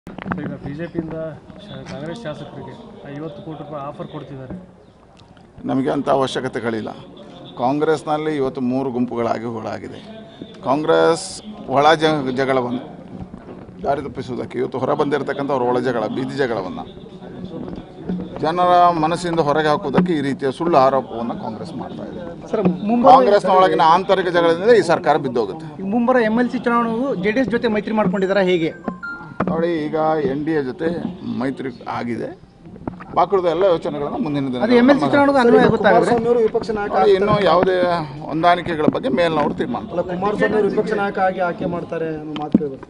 ಈಗ B J ಪಿಯಿಂದ Congress ಶಾಸಕರಿಗೆ ಐವತ್ತು ಕೋಟಿ ರೂಪಾಯಿ ಆಫರ್ ಕೊಡ್ತಿದ್ದಾರೆ ನಮಗೆ ಅಂಥ ಅವಶ್ಯಕತೆಗಳಿಲ್ಲ ಕಾಂಗ್ರೆಸ್ನಲ್ಲಿ ಇವತ್ತು ಮೂರು ಗುಂಪುಗಳಾಗಿ ಒಳಾಗಿದೆ ಕಾಂಗ್ರೆಸ್ ಒಳ ಜ ಜಗಳವನ್ನು ದಾರಿ ತಪ್ಪಿಸುವುದಕ್ಕೆ ಇವತ್ತು ಹೊರ ಬಂದಿರತಕ್ಕಂಥ ಅವ್ರ ಒಳ ಜಗಳ ಬೀದಿ ಜಗಳವನ್ನು ಜನರ ಮನಸ್ಸಿಂದ ಹೊರಗೆ ಹಾಕುವುದಕ್ಕೆ ಈ ರೀತಿಯ ಸುಳ್ಳು ಆರೋಪವನ್ನು ಕಾಂಗ್ರೆಸ್ ಮಾಡ್ತಾ ಇದೆ ಸರ್ ಮುಂಬರುವ ಕಾಂಗ್ರೆಸ್ನ ಒಳಗಿನ ಆಂತರಿಕ ಜಗಳದಿಂದ ಈ ಸರ್ಕಾರ ಬಿದ್ದೋಗುತ್ತೆ ಈಗ ಮುಂಬರುವ ಎಮ್ ಎಲ್ ಸಿ ಚುನಾವಣೆಗೂ ಜೆ ಡಿ ಎಸ್ ಜೊತೆ ಮೈತ್ರಿ ಮಾಡ್ಕೊಂಡಿದ್ದಾರೆ ಹೇಗೆ ನೋಡಿ ಈಗ ಎನ್ ಡಿ ಎ ಜೊತೆ ಮೈತ್ರಿ ಆಗಿದೆ ಬಾಕುಳಿದ ಎಲ್ಲ ಯೋಚನೆಗಳನ್ನು ಮುಂದಿನ ಅದು ಎಮ್ ಎಲ್ ಸಿ ದಿನ ಚುನಾವಣೆಗೂ ಅನ್ವಯ ಆಗುತ್ತಾ ಹಾಗಾದ್ರೆ? ಕುಮಾರಸ್ವಾಮಿ ಅವರು ವಿಪಕ್ಷ ನಾಯಕ ನೋಡಿ, ಇನ್ನೂ ಯಾವುದೇ ಹೊಂದಾಣಿಕೆಗಳ ಬಗ್ಗೆ ಮೇಲ್ನವರು ತೀರ್ಮಾನ ಅಲ್ಲ ಕುಮಾರಸ್ವಾಮಿ ಅವರು ವಿಪಕ್ಷ ನಾಯಕ ಆಗಿ ಆಯ್ಕೆ ಮಾಡ್ತಾರೆ ಅನ್ನೋ ಮಾತು ಕೇಳಬೇಕು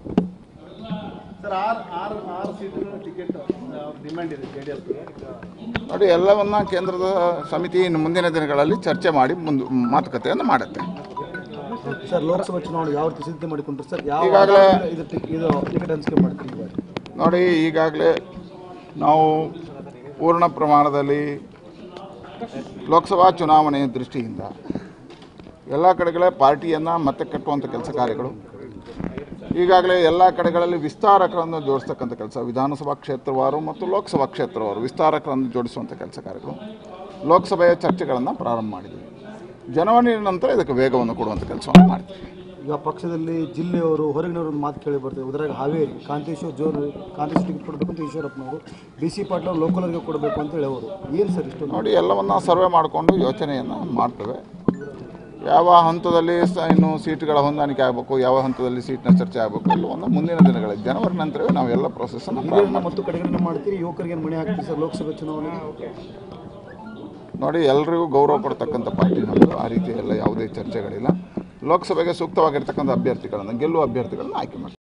ನೋಡಿ ಎಲ್ಲವನ್ನ ಕೇಂದ್ರದ ಸಮಿತಿ ಇನ್ನು ಮುಂದಿನ ದಿನಗಳಲ್ಲಿ ಚರ್ಚೆ ಮಾಡಿ ಮುಂದೆ ಮಾತುಕತೆಯನ್ನು ಮಾಡುತ್ತೆ ಸರ್ ಲೋಕಸಭಾ ಚುನಾವಣೆ ಯಾವ ರೀತಿ ಸಿದ್ಧತೆ ಮಾಡಿಕೊಂಡ್ರು ಸರ್ ಯಾವ ಈಗಾಗಲೇ- ಆಧಾರದ ಇದು ಟಿಕ್- ಇದು ಟಿಕೆಟ್ ಹಂಚಿಕೆ ಮಾಡ್ತೀವಿ ಈ ಬಾರಿ? ನೋಡಿ ಈಗಾಗಲೇ ನಾವು ಪೂರ್ಣ ಪ್ರಮಾಣದಲ್ಲಿ ಲೋಕಸಭಾ ಚುನಾವಣೆಯ ದೃಷ್ಟಿಯಿಂದ ಎಲ್ಲ ಕಡೆಗಳೇ ಪಾರ್ಟಿಯನ್ನು ಮತ್ತೆ ಕಟ್ಟುವಂಥ ಕೆಲಸ ಕಾರ್ಯಗಳು ಈಗಾಗಲೇ ಎಲ್ಲ ಕಡೆಗಳಲ್ಲಿ ವಿಸ್ತಾರಕರನ್ನು ಜೋಡಿಸ್ತಕ್ಕಂಥ ಕೆಲಸ ವಿಧಾನಸಭಾ ಕ್ಷೇತ್ರವಾರು ಮತ್ತು ಲೋಕಸಭಾ ಕ್ಷೇತ್ರವಾರು ವಿಸ್ತಾರಕರನ್ನು ಜೋಡಿಸುವಂಥ ಕೆಲಸ ಕಾರ್ಯಗಳು ಲೋಕಸಭೆಯ ಚರ್ಚೆಗಳನ್ನು ಪ್ರಾರಂಭ ಮಾಡಿದ್ವಿ ಜನವರಿ ನಂತರ ಇದಕ್ಕೆ ವೇಗವನ್ನು ಕೊಡುವಂಥ ಕೆಲಸವನ್ನು ಮಾಡ್ತೀವಿ ಈಗ ಪಕ್ಷದಲ್ಲಿ ಜಿಲ್ಲೆಯವರು ಹೊರಗಿನವರು ಒಂದು ಮಾತು ಕೇಳಿ ಬರ್ತದೆ ಉದಾಹರಣೆ ಹಾವೇರಿ ಕಾಂತೇಶ್ವರ್ ಜೋರು ಕಾಂತೇಶ್ವರ್ ಟಿಕೆಟ್ ಕೊಡಬೇಕು ಅಂತ ಈಶ್ವರಪ್ಪನವರು ಬಿ ಸಿ ಪಾಟೀಲ್ ಅವರು ಲೋಕಲ್ಗೆ ಕೊಡಬೇಕು ಅಂತ ಹೇಳೋರು ಏನು ಸರ್ ಇಷ್ಟೊಂದು ನೋಡಿ ಎಲ್ಲವನ್ನ ಸರ್ವೆ ಮಾಡಿಕೊಂಡು ಯೋಚನೆಯನ್ನು ಮಾಡ್ತೇವೆ ಯಾವ ಹಂತದಲ್ಲಿ ಸ ಇನ್ನು ಸೀಟ್ಗಳ ಹೊಂದಾಣಿಕೆ ಆಗಬೇಕು ಯಾವ ಹಂತದಲ್ಲಿ ಸೀಟ್ನ ಚರ್ಚೆ ಆಗಬೇಕು ಎಲ್ಲವನ್ನು ಮುಂದಿನ ದಿನಗಳಲ್ಲಿ ಜನವರಿ ನಂತರವೇ ನಾವು ಎಲ್ಲ ಪ್ರೊಸೆಸನ್ನು ಪ್ರಾರಂಭ ಹಿರಿಯರನ್ನ ಮತ್ತು ಕಡೆಗಣನೆ ಮಾಡ್ತೀರಿ ಯುವಕರಿಗೆ ಏನು ಮಣಿ ಹಾಕ್ತೀರಿ ಸರ್ ಲೋಕಸಭೆ ಚುನಾವಣೆಗೆ ನೋಡಿ ಎಲ್ರಿಗೂ ಗೌರವ ಕೊಡ್ತಕ್ಕಂಥ ಪಾರ್ಟಿ ನಮ್ಮದು ಆ ರೀತಿ ಎಲ್ಲ ಯಾವುದೇ ಚರ್ಚೆಗಳಿಲ್ಲ ಲೋಕಸಭೆಗೆ ಸೂಕ್ತವಾಗಿರ್ತಕ್ಕಂಥ ಅಭ್ಯರ್ಥಿಗಳನ್ನು ಗೆಲ್ಲುವ ಅಭ್ಯರ್ಥಿಗಳನ್ನು ಆಯ್ಕೆ ಮಾಡ್ತೀವಿ